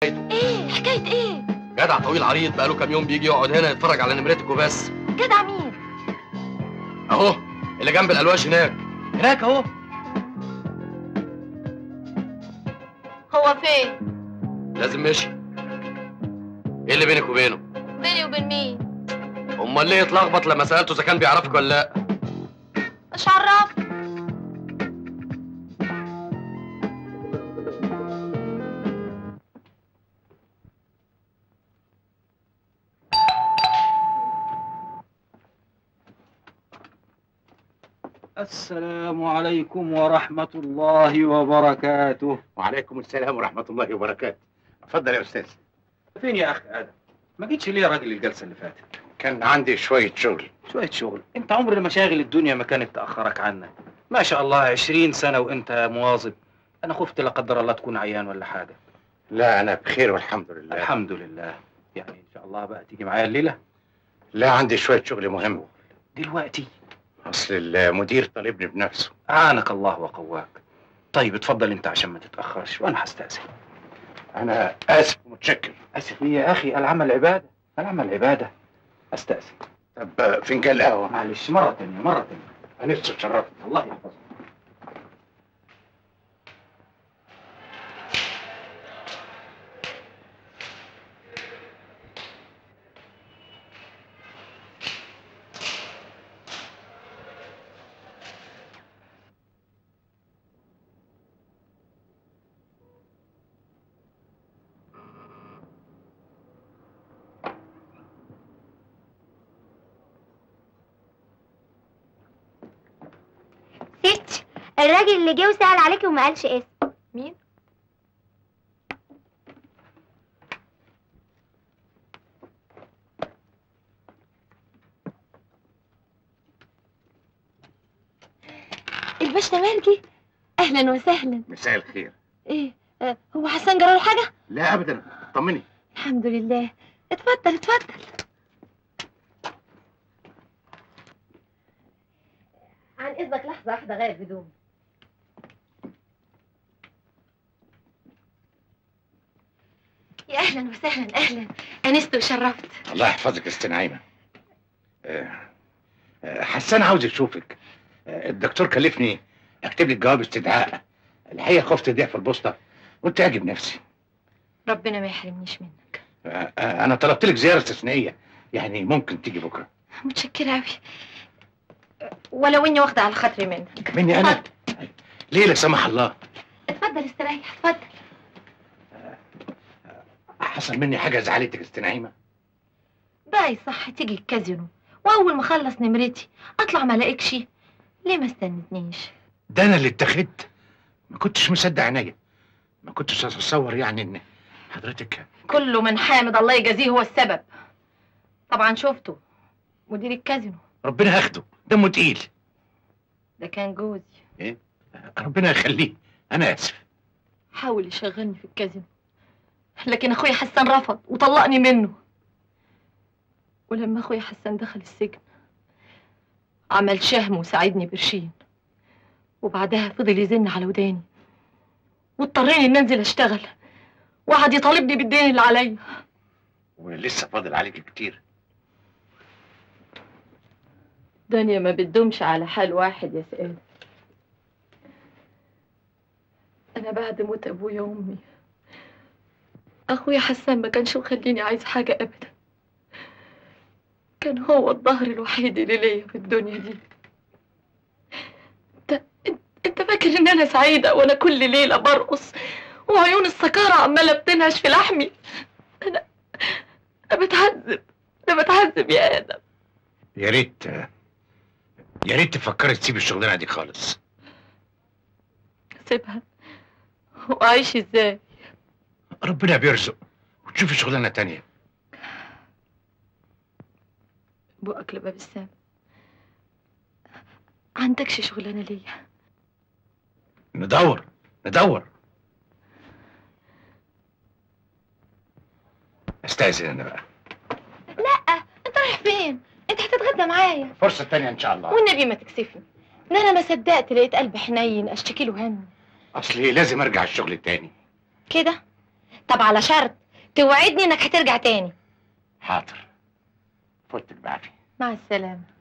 ايه حكايه ايه جدع طويل عريض بقاله كام يوم بيجي يقعد هنا يتفرج على نمرتك وبس جدع مين اهو اللي جنب الالواش هناك هناك اهو هو فين لازم مشي ايه اللي بينك وبينه بيني وبين مين امال ليه اتلخبط لما سالته اذا كان بيعرفك ولا لا مش عرفت السلام عليكم ورحمة الله وبركاته وعليكم السلام ورحمة الله وبركاته اتفضل يا أستاذ فين يا أخي آدم؟ ما جيتش ليه يا راجل الجلسة اللي فاتت؟ كان عندي شوية شغل شوية شغل أنت عمر مشاغل الدنيا ما كانت تأخرك عنك ما شاء الله عشرين سنة وأنت مواظب أنا خفت لا قدر الله تكون عيان ولا حاجة لا أنا بخير والحمد لله الحمد لله يعني إن شاء الله بقى تيجي معايا الليلة لا عندي شوية شغل مهم دلوقتي أصل المدير طالبني بنفسه أعانك الله وقواك طيب اتفضل أنت عشان ما تتأخرش وأنا هستأذن أنا آسف ومتشكر آسف إيه يا أخي العمل عبادة العمل عبادة أستأذن طب فنجان قهوة معلش مرة تانية مرة تانية أنا نفسي اتشرفت الله يحفظك ستي الراجل اللي جه وسأل عليكي وما قالش اسم مين الباشا مالكي اهلا وسهلا مساء الخير ايه آه هو حسن جرى له حاجه لا أبدا طمني الحمد لله اتفضل اتفضل عن اذنك لحظه واحده غير هدومي يا اهلا وسهلا اهلا انست وشرفت الله يحفظك يا ست نعيمة آه، آه، حسان عاوز يشوفك آه، الدكتور كلفني اكتب لك جواب استدعاء الحقيقة خفت يضيع في البوسطة قلت اجي بنفسي ربنا ما يحرمنيش منك آه، آه، انا طلبت لك زيارة استثنائية يعني ممكن تيجي بكرة متشكره قوي ولو اني واخده على خاطري منك مني انا ليه لا سمح الله اتفضل استريح اتفضل حصل مني حاجة زعلتك يا ست نعيمة باي صح تيجي الكازينو واول ما اخلص نمرتي اطلع ما الاقيكش ليه ما استنتنيش ده انا اللي اتخذت ما كنتش مصدق عينيا ما كنتش اتصور يعني ان حضرتك كله من حامد الله يجازيه هو السبب طبعا شفته مدير الكازينو ربنا ياخده دمه تقيل ده كان جوزي ربنا يخليه انا اسف حاول يشغلني في الكازينو لكن اخويا حسن رفض وطلقني منه ولما اخويا حسن دخل السجن عمل شهم وساعدني برشين وبعدها فضل يزن على وداني واضطريني ان انزل اشتغل وقعد يطالبني بالدين اللي عليا ولسه فاضل عليك كتير دنيا ما بتدومش على حال واحد يا سئال انا بعد موت ابويا وامي اخويا حسان ما كانش مخليني عايز حاجه ابدا كان هو الظهر الوحيد اللي ليا في الدنيا دي انت انت- انت فاكر ان انا سعيده وانا كل ليله برقص وعيون السكاره عماله بتنهش في لحمي انا انا بتعذب انا بتعذب يا ادم يا ريت يا ريت تفكري تسيبي الشغلانه دي خالص سيبها واعيش ازاي ربنا بيرزق وتشوفي شغلانه تانية بقك لباب السما عندكش شغلانه ليا ندور ندور استاذن انا بقى لا انت رايح فين انت هتتغدى معايا فرصه تانية ان شاء الله والنبي ما تكسفني ان انا ما صدقت لقيت قلب حنين اشتكي له هم اصلي لازم ارجع الشغل تاني كده طب على شرط توعدني انك هترجع تاني حاضر فوتك بعافيه مع السلامة